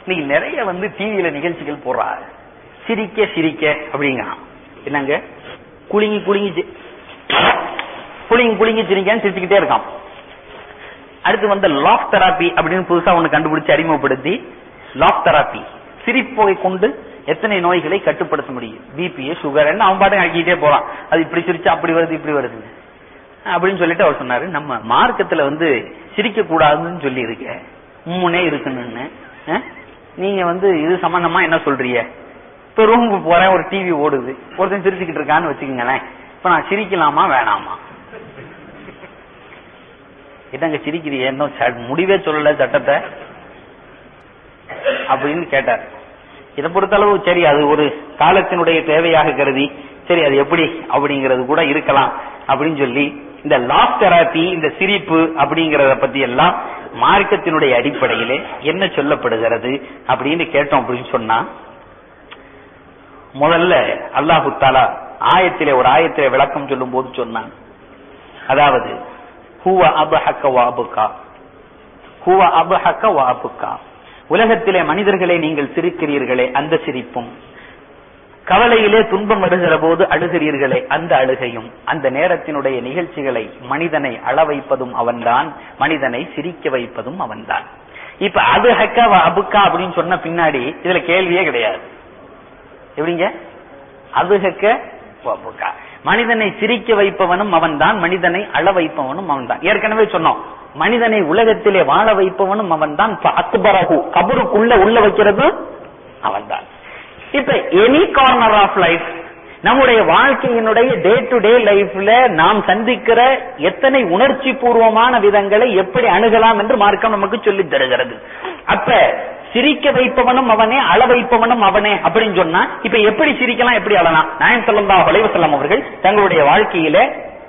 இன்னைக்கு நிறைய வந்து டிவியில நிகழ்ச்சிகள் போடுறாங்க சிரிக்க சிரிக்க அப்படிங்கிறான் என்னங்க குலுங்கி குலுங்கி சி- குலுங்கி குலுங்கி சிரிக்கன்னு சிரிச்சுக்கிட்டே இருக்கான் அடுத்து வந்து லாஃப் தெராப்பி அப்படின்னு புதுசா ஒண்ணு கண்டுபிடிச்சு அறிமுகப்படுத்தி லாஃப் தெராப்பி சிரிப்போகை கொண்டு எத்தனை நோய்களை கட்டுப்படுத்த முடியும் பிபி சுகர் அவன் பாட்டு ஆக்கிட்டே போறான் அது இப்படி சிரிச்சா அப்படி வருது இப்படி வருது அப்படின்னு சொல்லிட்டு அவர் சொன்னாரு நம்ம மார்க்கத்துல வந்து சிரிக்க கூடாதுன்னு சொல்லி இருக்க உம்முனே இருக்கணும்னு அஹ்? நீங்க வந்து இது சம்பந்தமா என்ன சொல்றீங்க இப்ப ரூமுக்கு போறேன் ஒரு டிவி ஓடுது ஒருத்தன் சிரிச்சுக்கிட்டு இருக்கான்னு வச்சுக்கோங்களேன் இப்ப நான் சிரிக்கலாமா வேணாமா என்னங்க சிரிக்கிறீங்க இன்னும் ச- முடிவே சொல்லல சட்டத்தை அப்படின்னு கேட்டார் இதை பொறுத்தளவு சரி அது ஒரு காலத்தினுடைய தேவையாக கருதி சரி அது எப்படி அப்படிங்கிறது கூட இருக்கலாம் அப்படின்னு சொல்லி இந்த லாஃப் தெராப்பி இந்த சிரிப்பு அப்படிங்கறத பத்தி எல்லாம் மார்க்கத்தினுடைய அடிப்படையிலே என்ன சொல்லப்படுகிறது அப்படின்னு கேட்டோம் அப்படின்னு சொன்னா முதல்ல அல்லாஹு தாலா ஆயத்திலே ஒரு ஆயத்திலே விளக்கம் சொல்லும் போது சொன்னான் அதாவது ஹுவ அபஹக்க வாபுகா ஹுவ அபஹக்க வாபுகா உலகத்திலே மனிதர்களை நீங்கள் சிரிக்கிறீர்களே அந்த சிரிப்பும் கவலையிலே துன்பம் வருகிற போது அழுகிறீர்களே அந்த அழுகையும் அந்த நேரத்தினுடைய நிகழ்ச்சிகளை மனிதனை அள வைப்பதும் அவன்தான் மனிதனை சிரிக்க வைப்பதும் அவன்தான் இப்ப அது ஹக்கா அபுக்கா அப்படின்னு சொன்ன பின்னாடி இதுல கேள்வியே கிடையாது எப்படிங்க அதுகக்க அபுக்கா மனிதனை சிரிக்க வைப்பவனும் அவன்தான் மனிதனை அள வைப்பவனும் அவன்தான் ஏற்கனவே சொன்னோம் மனிதனை உலகத்திலே வாழ வைப்பவனும் அவன்தான் அக்பரகு கபருக்குள்ள உள்ள வைக்கிறது அவன்தான் இப்ப எனி கார்னர் ஆஃப் லைஃப் நம்முடைய வாழ்க்கையினுடைய டே டு டே லைஃப்ல நாம் சந்திக்கிற எத்தனை உணர்ச்சி பூர்வமான விதங்களை எப்படி அணுகலாம் என்று மார்க்கம் நமக்கு சொல்லித் தருகிறது அப்ப சிரிக்க வைப்பவனும் அவனே அள வைப்பவனும் அவனே அப்படின்னு சொன்னா இப்ப எப்படி சிரிக்கலாம் எப்படி அழலாம் நாயன் சொல்லந்தா செல்லம் அவர்கள் தங்களுடைய வாழ்க்கையில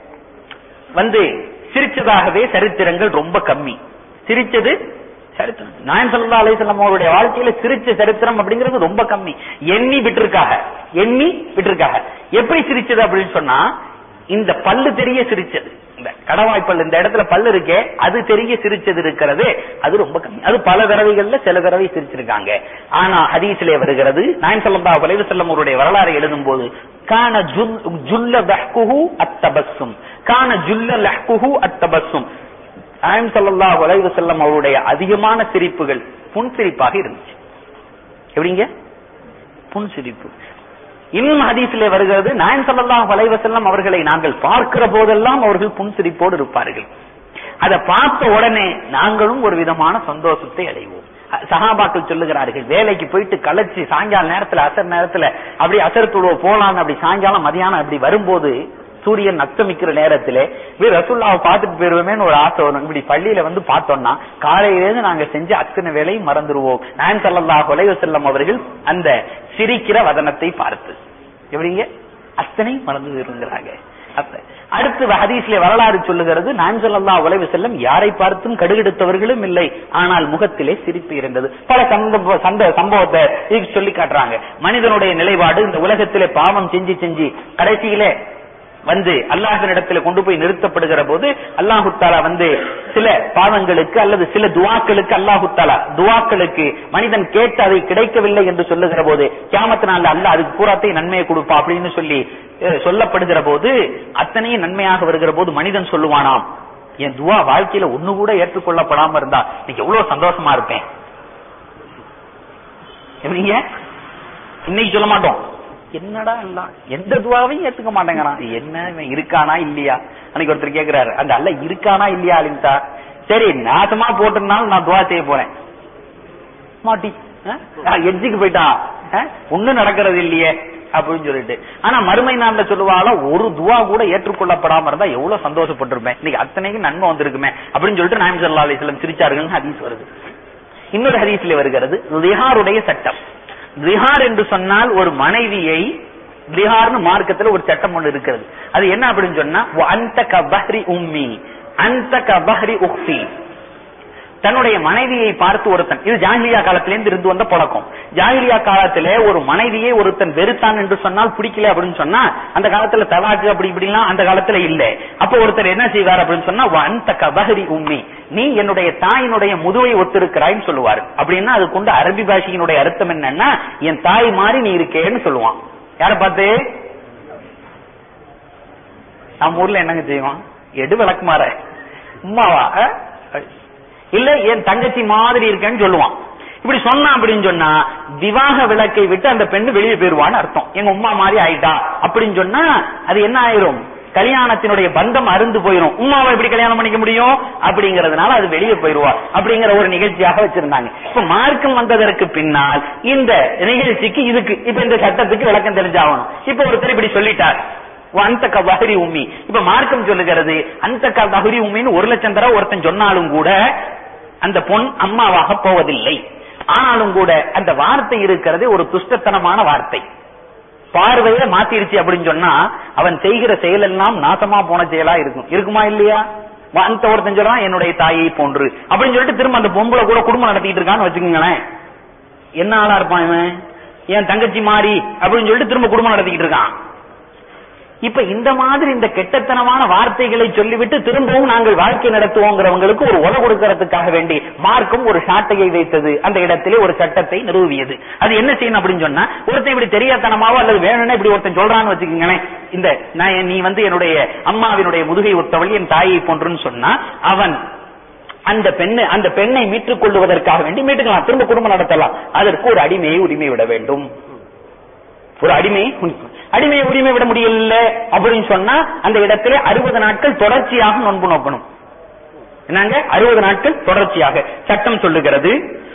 வந்து சிரிச்சதாகவே சரித்திரங்கள் ரொம்ப கம்மி சிரிச்சது சரித்திரம் நாயன் சல்லா அலிசல்லாம் அவருடைய வாழ்க்கையில சிரிச்ச சரித்திரம் அப்படிங்கிறது ரொம்ப கம்மி எண்ணி விட்டிருக்காங்க எண்ணி விட்டிருக்காங்க எப்படி சிரிச்சது அப்படின்னு சொன்னா இந்த பல்லு தெரிய சிரிச்சது இந்த கடவாய் பல்லு இந்த இடத்துல பல்லு இருக்கே அது தெரிய சிரிச்சது இருக்கிறது அது ரொம்ப கம்மி அது பல தடவைகள்ல சில தடவை சிரிச்சிருக்காங்க ஆனா ஹதீஸ்லே வருகிறது நாயன் சல்லா அலைவு செல்லம் அவருடைய வரலாறு எழுதும் போது கான ஜுல்- ஜுல்ல லஹ்குஹு அத்தபஸ்ஸும் கான ஜுல்ல லஹ்குஹு அத்தபஸ்ஸும் நாயம் ஸல்லல்லாஹு அலைஹி வஸல்லம் அவருடைய அதிகமான சிரிப்புகள் புன்சிரிப்பாக இருந்துச்சு எப்படிங்க புன்சிரிப்பு இன்னும் ஹதீஸிலே வருகிறது நாயம் ஸல்லல்லாஹு அலைஹி வஸல்லம் அவர்களை நாங்கள் பார்க்கிற போதெல்லாம் அவர்கள் புன்சிரிப்போடு இருப்பார்கள் அதை பார்த்த உடனே நாங்களும் ஒரு விதமான சந்தோஷத்தை அடைவோம் அ- சஹாபாக்கள் சொல்லுகிறார்கள் வேலைக்கு போயிட்டு களைச்சு சாயங்கால நேரத்துல அசர் நேரத்துல அப்படி அசர் தொழுவ போலான்னு அப்படி சாயங்காலம் மதியானம் அப்படி வரும்போது சூரியன் அஸ்தமிக்கிற நேரத்திலே இப்படி ரசூல்லாவை பார்த்துட்டு போயிருவோமேன்னு ஒரு ஆசை வரும் இப்படி பள்ளியில வந்து பார்த்தோம்னா காலையிலேருந்து நாங்க செஞ்ச அத்தனை வேலையும் மறந்துருவோம் நான் சல்லல்லாஹு அலைஹி வஸல்லம் அவர்கள் அந்த சிரிக்கிற வதனத்தை பார்த்து எப்படிங்க அத்தனை மறந்து இருக்கிறாங்க அப்ப அடுத்து ஹதீஸ்ல வரலாறு சொல்லுகிறது நான் ஸல்லல்லாஹு அலைஹி வஸல்லம் யாரை பார்த்தும் கடுகெடுத்தவர்களும் இல்லை ஆனால் முகத்திலே சிரிப்பு இருந்தது பல சம்பவ சந்த சம்பவத்தை இதுக்கு சொல்லி காட்டுறாங்க மனிதனுடைய நிலைப்பாடு இந்த உலகத்திலே பாவம் செஞ்சு செஞ்சு கடைசியிலே வந்து அல்லாஹினிடத்தில் கொண்டு போய் நிறுத்தப்படுகிற போது அல்லாஹு தாலா வந்து சில பாவங்களுக்கு அல்லது சில துவாக்களுக்கு அல்லாஹு தாலா துவாக்களுக்கு மனிதன் கேட்டு அதை கிடைக்கவில்லை என்று சொல்லுகிற போது கியாமத்தினால அல்ல அதுக்கு பூராத்தை நன்மையை கொடுப்பா அப்படின்னு சொல்லி அஹ், சொல்லப்படுகிற போது அத்தனையும் நன்மையாக வருகிற போது மனிதன் சொல்லுவானாம் என் துவா வாழ்க்கையில ஒண்ணு கூட ஏற்றுக்கொள்ளப்படாம இருந்தா இன்னைக்கு எவ்வளவு சந்தோஷமா இருப்பேன் எப்படிங்க இன்னைக்கு சொல்ல மாட்டோம் என்னடா எல்லாம் எந்த துவாவையும் ஏத்துக்க மாட்டேங்கிறான் என்ன இவன் இருக்கானா இல்லையா அன்னைக்கு ஒருத்தர் கேக்குறாரு அந்த அல்ல இருக்கானா இல்லையா அலிந்தா சரி நாசமா போட்டிருந்தாலும் நான் துவா செய்ய போறேன் மாட்டி எட்ஜுக்கு போயிட்டான் அஹ், ஒண்ணும் நடக்கிறது இல்லையே அப்படின்னு சொல்லிட்டு ஆனா மறுமை நாள்ல சொல்லுவாள ஒரு துவா கூட ஏற்றுக்கொள்ளப்படாம இருந்தா எவ்வளவு சந்தோஷப்பட்டிருப்பேன் இன்னைக்கு அத்தனைக்கும் நன்மை வந்திருக்குமே அப்படின்னு சொல்லிட்டு நாயம் சல்லா அலிஸ்லம் சிரிச்சார்கள் ஹதீஸ் வருது இன்னொரு ஹதீஸ்ல வருகிறது ரிஹாருடைய சட்டம் ரிஹார் என்று சொன்னால் ஒரு மனைவியை ரிஹார்னு மார்க்கத்துல ஒரு சட்டம் ஒண்ணு இருக்கிறது அது என்ன அப்படின்னு சொன்னா அந்த கபஹ்ரி உம்மி அந்த கபஹ்ரி உக்தி தன்னுடைய மனைவியை பார்த்து ஒருத்தன் இது ஜாகிலியா காலத்திலேருந்து இருந்து வந்த பழக்கம் ஜாகிலியா காலத்திலே ஒரு மனைவியை ஒருத்தன் வெறுத்தான் என்று சொன்னால் பிடிக்கல அப்படின்னு சொன்னா அந்த காலத்துல தலாக்கு அப்படி இப்படிலாம் அந்த காலத்துல இல்ல அப்ப ஒருத்தர் என்ன செய்வார் அப்படின்னு சொன்னா அந்த கபஹரி உம்மி நீ என்னுடைய தாயினுடைய முதுவை ஒத்திருக்கிறாய்ன்னு சொல்லுவாரு அப்படின்னா அது கொண்டு அரபி பாஷையினுடைய அர்த்தம் என்னன்னா என் தாய் மாதிரி நீ இருக்கேன்னு சொல்லுவான் யார பார்த்து நம்ம ஊர்ல என்னங்க செய்வான் எடு விளக்குமாற உமாவா அஹ்? இல்ல என் தங்கச்சி மாதிரி இருக்கேன்னு சொல்லுவான் இப்படி சொன்னா அப்படின்னு சொன்னா விவாக விளக்கை விட்டு அந்த பெண்ணு வெளியே போயிருவான்னு அர்த்தம் எங்க உமா மாதிரி ஆயிட்டா அப்படின்னு சொன்னா அது என்ன ஆயிரும் கல்யாணத்தினுடைய பந்தம் அருந்து போயிரும் உமாவை எப்படி கல்யாணம் பண்ணிக்க முடியும் அப்படிங்கறதுனால அது வெளியே போயிருவா அப்படிங்கிற ஒரு நிகழ்ச்சியாக வச்சிருந்தாங்க இப்ப மார்க்கம் வந்ததற்கு பின்னால் இந்த நிகழ்ச்சிக்கு இதுக்கு இப்ப இந்த சட்டத்துக்கு விளக்கம் தெரிஞ்சாகணும் இப்ப ஒருத்தர் இப்படி சொல்லிட்டார் அந்த கபஹரி உம்மி இப்ப மார்க்கம் சொல்லுகிறது அந்த கபஹரி உம்மின்னு ஒரு லட்சம் தடவை ஒருத்தன் சொன்னாலும் கூட அந்த பொன் அம்மாவாக போவதில்லை ஆனாலும் கூட அந்த வார்த்தை இருக்கிறது ஒரு துஷ்டத்தனமான வார்த்தை பார்வையை மாத்திருச்சு அப்படின்னு சொன்னா அவன் செய்கிற செயல் எல்லாம் நாசமா போன செயலா இருக்கும் இருக்குமா இல்லையா அந்த ஒருத்தன் சொல்றான் என்னுடைய தாயை போன்று அப்படின்னு சொல்லிட்டு திரும்ப அந்த பொம்பளை கூட குடும்பம் நடத்திட்டு இருக்கான்னு வச்சுக்கோங்களேன் என்ன ஆளா இருப்பான் இவன் என் தங்கச்சி மாறி அப்படின்னு சொல்லிட்டு திரும்ப குடும்பம் நடத்திக்கிட்டு இருக்கான் இப்ப இந்த மாதிரி இந்த கெட்டத்தனமான வார்த்தைகளை சொல்லிவிட்டு திரும்பவும் நாங்கள் வாழ்க்கை நடத்துவோங்கிறவங்களுக்கு ஒரு உத கொடுக்கறதுக்காக வேண்டி மார்க்கம் ஒரு சாட்டையை வைத்தது அந்த இடத்திலே ஒரு சட்டத்தை நிறுவியது அது என்ன செய்யணும் அப்படின்னு சொன்னா ஒருத்தன் இப்படி தெரியாதனமாவோ அல்லது வேணும்னா இப்படி ஒருத்தன் சொல்றான்னு வச்சுக்கோங்களேன் இந்த நான் நீ வந்து என்னுடைய அம்மாவினுடைய முதுகை ஒத்தவள் என் தாயை போன்றுன்னு சொன்னா அவன் அந்த பெண்ணை அந்த பெண்ணை மீட்டுக் கொள்வதற்காக வேண்டி மீட்டுக்கலாம் திரும்ப குடும்பம் நடத்தலாம் அதற்கு ஒரு அடிமையை உரிமை விட வேண்டும் ஒரு அடிமை அடிமையை உரிமை விட முடியல அப்படின்னு சொன்னா அந்த இடத்துல அறுபது நாட்கள் தொடர்ச்சியாக நோன்பு நோக்கணும் என்னங்க அறுபது நாட்கள் தொடர்ச்சியாக சட்டம் சொல்லுகிறது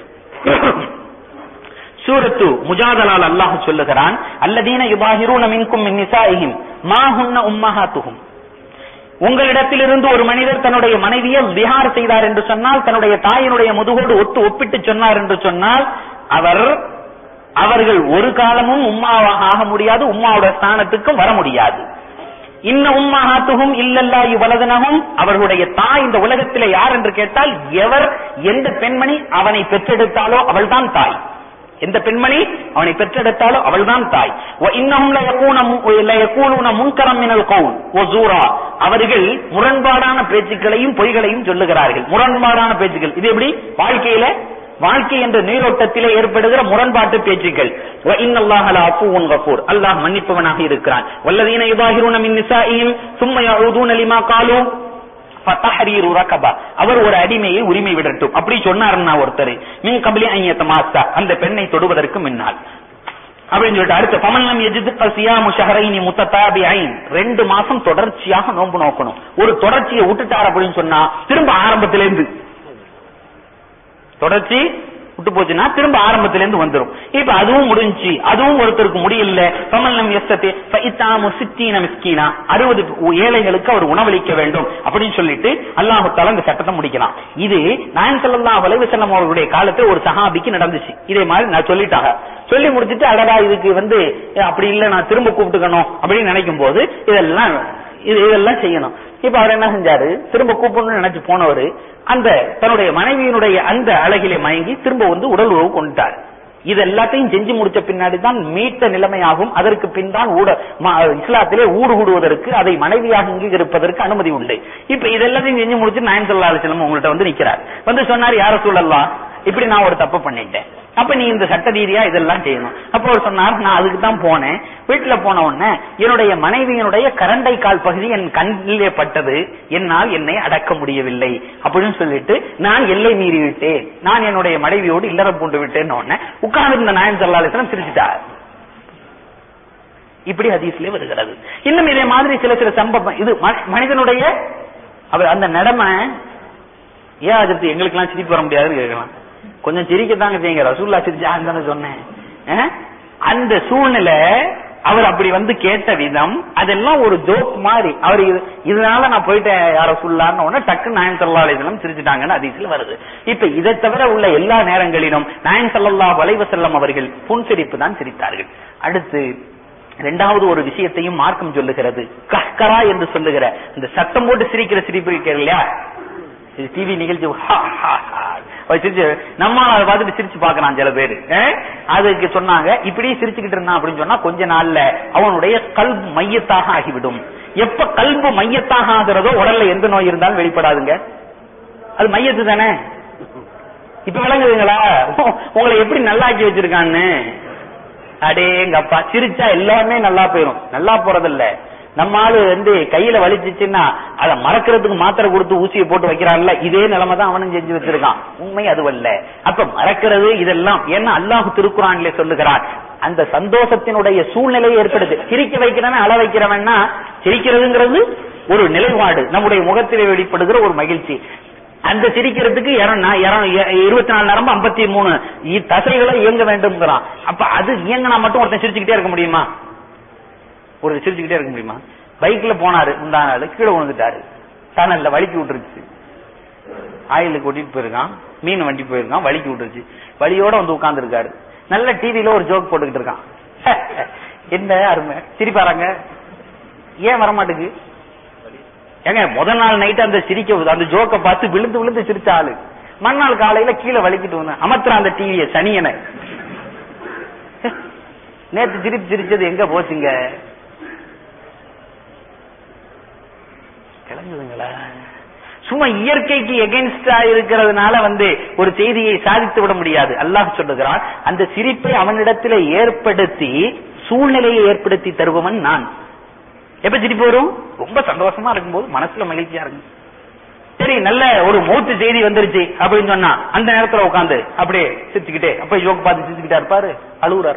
சூரத்து முஜாதலால் அல்லாஹ் சொல்லுகிறான் அல்லதீன யுபாஹிரூன மின்கும் மின் நிசாயிஹிம் மா ஹுன்ன உம்மஹாத்துஹும் உங்களிடத்திலிருந்து ஒரு மனிதர் தன்னுடைய மனைவியை விஹார் செய்தார் என்று சொன்னால் தன்னுடைய தாயினுடைய முதுகோடு ஒத்து ஒப்பிட்டு சொன்னார் என்று சொன்னால் அவர் அவர்கள் ஒரு காலமும் உம்மாவாக ஆக முடியாது உம்மாவோட ஸ்தானத்துக்கும் வர முடியாது இன்ன உம்மாஹாத்துகும் இல்லல்லா இவ்வளதனகும் அவர்களுடைய தாய் இந்த உலகத்திலே யார் என்று கேட்டால் எவர் எந்த பெண்மணி அவனை பெற்றெடுத்தாலோ அவள்தான் தாய் எந்த பெண்மணி அவனை பெற்றெடுத்தாலோ அவள்தான் தாய் இன்னமும் முன்கரம் மினல் கவுல் ஓ ஜூரா அவர்கள் முரண்பாடான பேச்சுக்களையும் பொய்களையும் சொல்லுகிறார்கள் முரண்பாடான பேச்சுக்கள் இது எப்படி வாழ்க்கையில வாழ்க்கை என்ற நீரோட்டத்திலே ஏற்படுகிற முரண்பாட்டு பேச்சுக்கள் அல்லாஹ் மன்னிப்பவனாக இருக்கிறான் வல்லதீன யுபாஹிரூன மின் நிசாஇஹிம் சும்ம யஊதுன லிமா காலு ஃபதஹரீரு ரகபா அவர் ஒரு அடிமையை உரிமை விடட்டும் அப்படி சொன்னாருன்னா ஒருத்தர் மின் கபலி ஐயத்த மாஸ்தா அந்த பெண்ணை தொடுவதற்கு முன்னால் அப்படின்னு சொல்லிட்டு அடுத்து பமன்லம் எஜிது சியாமு ஷஹரைனி முத்ததாபிஐன் ரெண்டு மாசம் தொடர்ச்சியாக நோன்பு நோக்கணும் ஒரு தொடர்ச்சியை விட்டுட்டார் அப்படின்னு சொன்னா திரும்ப ஆரம்பத்திலிருந்து தொடர்ச்சி விட்டு போச்சுன்னா திரும்ப ஆரம்பத்துல இருந்து வந்துரும் இப்ப அதுவும் முடிஞ்சு அதுவும் ஒருத்தருக்கு முடியல பமல்லம் எஸ்தே ஃபைத்தாமு சித்தீன மிஸ்கீனா அறுபது ஏழைகளுக்கு அவர் உணவளிக்க வேண்டும் அப்படின்னு சொல்லிட்டு அல்லாஹு தாலா இந்த சட்டத்தை முடிக்கலாம் இது நாயன் ஸல்லல்லாஹு அலைஹி வஸல்லம் அவர்களுடைய காலத்துல ஒரு சஹாபிக்கு நடந்துச்சு இதே மாதிரி நான் சொல்லிட்டாங்க சொல்லி முடிச்சிட்டு அடடா இதுக்கு வந்து அப்படி இல்ல நான் திரும்ப கூப்பிட்டுக்கணும் அப்படின்னு நினைக்கும் போது இதெல்லாம் இது இதெல்லாம் செய்யணும் இப்ப அவர் என்ன செஞ்சாரு திரும்ப கூப்பிடணும்னு நினைச்சு போனவர் அந்த தன்னுடைய மனைவியினுடைய அந்த அழகிலே மயங்கி திரும்ப வந்து உடல் உறவு கொண்டுட்டார் இது எல்லாத்தையும் செஞ்சு முடிச்ச பின்னாடி தான் மீட்ட நிலைமையாகும் அதற்கு பின் தான் ஊட ம- இஸ்லாத்திலே ஊடு கூடுவதற்கு அதை மனைவியாக அங்கீகரிப்பதற்கு அனுமதி உண்டு இப்ப இதெல்லாத்தையும் செஞ்சு முடிச்சு நாயன் சல்லா அலிஸ்லம் உங்கள்ட்ட வந்து நிக்கிறார் வந்து சொன்னார் யார சொல்லலாம் இப்படி நான் ஒரு தப்பு பண்ணிட்டேன் அப்ப நீ இந்த சட்ட ரீதியா இதெல்லாம் செய்யணும் அப்ப அவர் சொன்னார் நான் அதுக்கு தான் போனேன் வீட்டுல போன உடனே என்னுடைய மனைவியினுடைய கரண்டை கால் பகுதி என் கண்ணிலே பட்டது என்னால் என்னை அடக்க முடியவில்லை அப்படின்னு சொல்லிட்டு நான் எல்லை மீறி விட்டேன் நான் என்னுடைய மனைவியோடு இல்லறம் பூண்டு விட்டேன்னு உடனே உட்கார்ந்து இருந்த நாயன் சல்லாலிசனம் சிரிச்சிட்டார் இப்படி ஹதீஸ்ல வருகிறது இன்னும் இதே மாதிரி சில சில சம்பவம் இது ம- மனிதனுடைய அவர் அந்த நடமை ஏன் அது எங்களுக்கு எல்லாம் சிரிப்பு வர முடியாதுன்னு கேட்கலாம் கொஞ்சம் சிரிக்கத்தாங்க செய்யுங்க ரசூல்லா சிரிச்சான்னு தானே சொன்னேன் அஹ்? அந்த சூழ்நிலை அவர் அப்படி வந்து கேட்ட விதம் அதெல்லாம் ஒரு ஜோக் மாதிரி அவர் இது இதனால நான் போயிட்டேன் யார சொல்லான்னு உடனே டக்கு நாயன் சல்லா அலிஸ்லாம் சிரிச்சுட்டாங்கன்னு அதிசயில் வருது இப்ப இதை தவிர உள்ள எல்லா நேரங்களிலும் நாயன் சல்லல்லா வலைவசல்லம் அவர்கள் புன்சிரிப்பு தான் சிரித்தார்கள் அடுத்து இரண்டாவது ஒரு விஷயத்தையும் மார்க்கம் சொல்லுகிறது கஹ்கரா என்று சொல்லுகிற இந்த சத்தம் போட்டு சிரிக்கிற சிரிப்பு இருக்கிறது இல்லையா இது டிவி நிகழ்ச்சி ஹா, ஹா, ஹா. அவர் சிரிச்சு நம்ம அதை பார்த்துட்டு சிரிச்சு பார்க்கறான் சில பேரு அஹ்? அதுக்கு சொன்னாங்க இப்படியே சிரிச்சுக்கிட்டு இருந்தான் அப்படின்னு சொன்னா கொஞ்ச நாள்ல அவனுடைய கல்பு மையத்தாக ஆகிவிடும் எப்ப கல்பு மையத்தாக ஆகிறதோ உடல்ல எந்த நோய் இருந்தாலும் வெளிப்படாதுங்க அது மையத்து தானே இப்ப விளங்குதுங்களா உ- உங்களை எப்படி நல்லாக்கி வச்சிருக்கான்னு அடேங்கப்பா சிரிச்சா எல்லாமே நல்லா போயிரும் நல்லா போறதில்ல நம்ம ஆளு வந்து கையில வலிச்சிச்சுன்னா அதை மறக்கிறதுக்கு மாத்திரை கொடுத்து ஊசியை போட்டு வைக்கிறான்ல இதே நிலைமை தான் அவனும் செஞ்சு வச்சிருக்கான் உண்மை அதுவல்ல அப்ப மறக்கிறது இதெல்லாம் ஏன்னா அல்லாஹ் திருக்குறான்ல சொல்லுகிறான் அந்த சந்தோஷத்தினுடைய சூழ்நிலையை ஏற்படுது சிரிக்க வைக்கிறவன் அள வைக்கிறவன்னா சிரிக்கிறதுங்கிறது ஒரு நிலைப்பாடு நம்முடைய முகத்திலே வெளிப்படுகிற ஒரு மகிழ்ச்சி அந்த சிரிக்கிறதுக்கு இருபத்தி நாலு நரம்பு ஐம்பத்தி மூணு தசைகளை இயங்க வேண்டும்ங்கிறான் அப்ப அது இயங்கினா மட்டும் ஒருத்தன் சிரிச்சுக்கிட்டே இருக்க முடியுமா ஒரு சிரிச்சுக்கிட்டே இருக்க முடியுமா பைக்ல போனாரு முந்தா நாள் கீழே விழுந்துட்டாரு டனல்ல வலிக்கு விட்டுருச்சு ஆயிலுக்கு கூட்டிட்டு போயிருக்கான் மீன் வண்டி போயிருக்கான் வலிக்கு விட்டுருச்சு வலியோட வந்து உட்கார்ந்து இருக்காரு நல்ல டிவில ஒரு ஜோக் போட்டுக்கிட்டு இருக்கான் என்ன அருமை சிரிப்பாராங்க ஏன் வரமாட்டுக்கு ஏங்க முதல் நாள் நைட் அந்த சிரிக்க அந்த ஜோக்க பார்த்து விழுந்து விழுந்து சிரிச்ச ஆளு மறுநாள் காலையில கீழே வலிக்கிட்டு வந்தேன் அமர்த்துறான் அந்த டிவிய சனியனை நேத்து சிரிப்பு சிரிச்சது எங்க போச்சுங்க கிளங்குதுங்களா சும்மா இயற்கைக்கு எகென்ஸ்டா இருக்கிறதுனால வந்து ஒரு செய்தியை சாதித்து விட முடியாது அல்லாஹ் சொல்லுகிறான் அந்த சிரிப்பை அவனிடத்திலே ஏற்படுத்தி சூழ்நிலையை ஏற்படுத்தி தருபவன் நான் எப்ப சிரிப்பு வரும் ரொம்ப சந்தோஷமா இருக்கும்போது மனசுல மகிழ்ச்சியா இருக்கும் சரி நல்ல ஒரு மூத்து செய்தி வந்துருச்சு அப்படின்னு சொன்னா அந்த நேரத்துல உட்காந்து அப்படியே சிரிச்சுக்கிட்டே அப்ப யோக பார்த்து சிரிச்சுக்கிட்டா இருப்பாரு அழுகுறாரு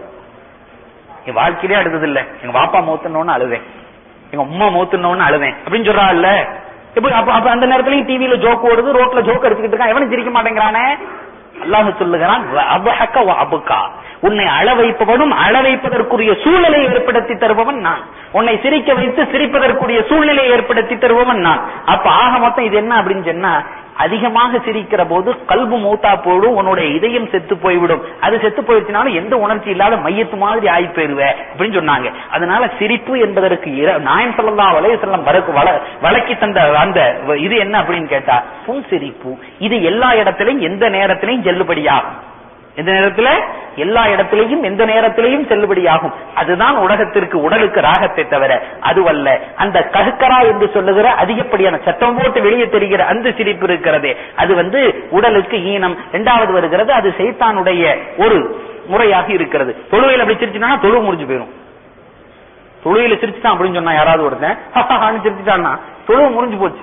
என் வாழ்க்கையிலே அழுதது இல்ல எங்க பாப்பா மூத்துனோன்னு அழுதேன் எங்க அம்மா மூத்துனோன்னு அழுதேன் அப்படின்னு சொல்றா இல்ல இப்ப அப்ப அப்ப அந்த நேரத்துலயும் டிவியில ஜோக் ஓடுது ரோட்ல ஜோக் அடிச்சுக்கிட்டு இருக்கான் எவனும் சிரிக்க மாட்டேங்கிறானே அல்லாஹ் சொல்லுகிறான் அபஹக்க வ அபுகா உன்னை அள வைப்பவனும் அள வைப்பதற்குரிய சூழ்நிலையை ஏற்படுத்தி தருபவன் நான் உன்னை சிரிக்க வைத்து சிரிப்பதற்குரிய சூழ்நிலையை ஏற்படுத்தி தருபவன் நான் அப்ப ஆக மொத்தம் இது என்ன அப்படின்னு சொன்னா அதிகமாக சிரிக்கிற போது கல்பு மூத்தா போடும் உன்னுடைய இதயம் செத்து போய்விடும் அது செத்து போயிடுச்சுனாலும் எந்த உணர்ச்சி இல்லாத மையத்து மாதிரி ஆகி போயிருவ அப்படின்னு சொன்னாங்க அதனால சிரிப்பு என்பதற்கு இர- நாயம் சொல்லலாம் வலைய செல்லம் வழக்கி தந்த அந்த வ- இது என்ன அப்படின்னு கேட்டா புன் சிரிப்பு இது எல்லா இடத்திலையும் எந்த நேரத்திலையும் செல்லுபடியாகும் எந்த நேரத்துல எல்லா இடத்திலையும் எந்த நேரத்திலையும் செல்லுபடியாகும் அதுதான் உலகத்திற்கு உடலுக்கு ராகத்தை தவிர அதுவல்ல அந்த கஹ்கரா என்று சொல்லுகிற அதிகப்படியான சத்தம் போட்டு வெளியே தெரிகிற அந்த சிரிப்பு இருக்கிறதே அது வந்து உடலுக்கு ஈனம் இரண்டாவது வருகிறது அது சைத்தானுடைய ஒரு முறையாக இருக்கிறது தொழுவையில் அப்படி சிரிச்சுனா தொழு முடிஞ்சு போயிடும் தொழுவையில சிரிச்சுட்டான் அப்படின்னு சொன்னா யாராவது ஒருத்தன் ஹஹஹான்னு சிரிச்சுட்டான்னா தொழுவு முடிஞ்சு போச்சு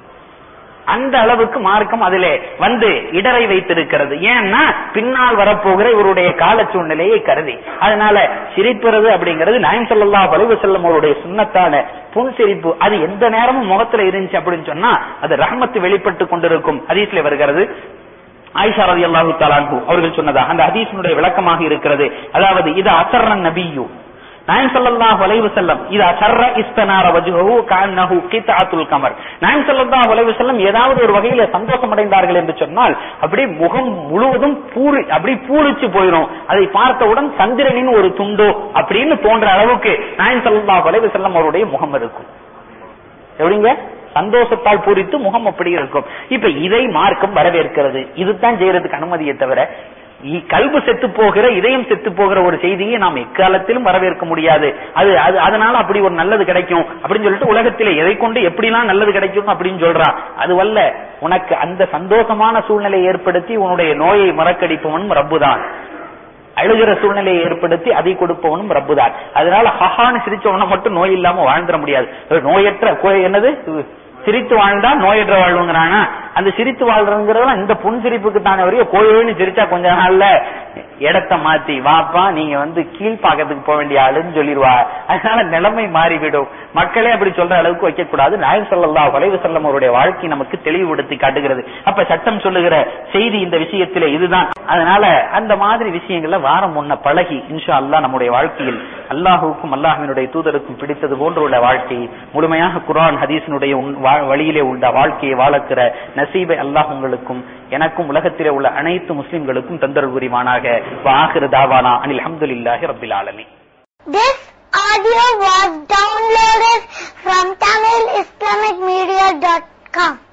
அந்த அளவுக்கு மார்க்கம் அதிலே வந்து இடரை வைத்திருக்கிறது ஏன்னா பின்னால் வரப்போகிற இவருடைய கால சூழ்நிலையை கருதி அதனால சிரிப்புறது அப்படிங்கிறது நாயம் சொல்லா வலிவு செல்லும் அவருடைய சுண்ணத்தான புன் சிரிப்பு அது எந்த நேரமும் முகத்துல இருந்துச்சு அப்படின்னு சொன்னா அது ரஹமத்து வெளிப்பட்டு கொண்டிருக்கும் ஹதீஸ்ல வருகிறது ஆயிஷா ரதி அல்லாஹு தலான்ஹு அவர்கள் சொன்னதா அந்த ஹதீஸினுடைய விளக்கமாக இருக்கிறது அதாவது இது அசர்ரன் நபியு நாயம் ஸல்லல்லாஹு அலைஹி வஸல்லம் இதா சர்ர இஸ்தனார வஜ்ஹுஹு கஅன்னஹு கித்அத்துல் கமர் நாயம் ஸல்லல்லாஹு அலைஹி வஸல்லம் ஏதாவது ஒரு வகையில சந்தோஷம் அடைந்தார்கள் என்று சொன்னால் அப்படியே முகம் முழுவதும் பூரி அப்படி பூரிச்சு போயிடும் அதை பார்த்தவுடன் சந்திரனின் ஒரு துண்டோ அப்படின்னு தோன்ற அளவுக்கு நாயம் ஸல்லல்லாஹு அலைஹி வஸல்லம் அவருடைய முகம் இருக்கும் எப்படிங்க சந்தோஷத்தால் பூரித்து முகம் அப்படி இருக்கும் இப்ப இதை மார்க்கம் வரவேற்கிறது இதுதான் செய்யறதுக்கு அனுமதியை தவிர இ- கல்பு செத்து போகிற இதயம் செத்து போகிற ஒரு செய்தியை நாம் எக்காலத்திலும் வரவேற்க முடியாது அது அது அதனால அப்படி ஒரு நல்லது கிடைக்கும் அப்படின்னு சொல்லிட்டு உலகத்திலே எதை கொண்டு எப்படிலாம் நல்லது கிடைக்கும் அப்படின்னு சொல்றான் அதுவல்ல உனக்கு அந்த சந்தோஷமான சூழ்நிலையை ஏற்படுத்தி உன்னுடைய நோயை மறக்கடிப்பவனும் ரப்புதான் அழுகிற சூழ்நிலையை ஏற்படுத்தி அதை கொடுப்பவனும் ரப்புதான் அதனால ஹஹான்னு சிரிச்சவன மட்டும் நோய் இல்லாம வாழ்ந்துட முடியாது நோயற்ற கோ- என்னது சிரித்து வாழ்ந்தா நோயற்ற வாழ்வுங்கிறானா அந்த சிரித்து வாழ்றதுங்கிறதெல்லாம் இந்த புன் சிரிப்புக்கு தானே வரையும் கோயில்னு சிரிச்சா கொஞ்ச நாள்ல இடத்த மாத்தி வாப்பா நீங்க வந்து கீழ்ப்பாக்கத்துக்கு போக வேண்டிய ஆளுன்னு சொல்லிடுவா அதனால நிலைமை மாறிவிடும் மக்களே அப்படி சொல்ற அளவுக்கு வைக்க கூடாது நாயம் சொல்லல்லா வளைவு செல்லம் அவருடைய வாழ்க்கை நமக்கு தெளிவுபடுத்தி காட்டுகிறது அப்ப சட்டம் சொல்லுகிற செய்தி இந்த விஷயத்திலே இதுதான் அதனால அந்த மாதிரி விஷயங்கள்ல வாரம் முன்ன பழகி இன்ஷா அல்லாஹ் நம்முடைய வாழ்க்கையில் அல்லாஹுக்கும் அல்லாஹ்வினுடைய தூதருக்கும் பிடித்தது போன்ற உள்ள வாழ்க்கை முழுமையாக குர்ஆன் ஹதீஸினுடைய உன் வா- வழியிலே உள்ள வாழ்க்கையை வாழக்கிற நசீபை அல்லாஹ் உங்களுக்கும் எனக்கும் உலகத்திலே உள்ள அனைத்து முஸ்லிம்களுக்கும் தந்தருள் புரிவானாக வாஹிரு தாவானா அனில் அல்ஹம்துலில்லாஹி ரப்பில் ஆலமீன் This audio was downloaded from TamilIslamicMedia.com.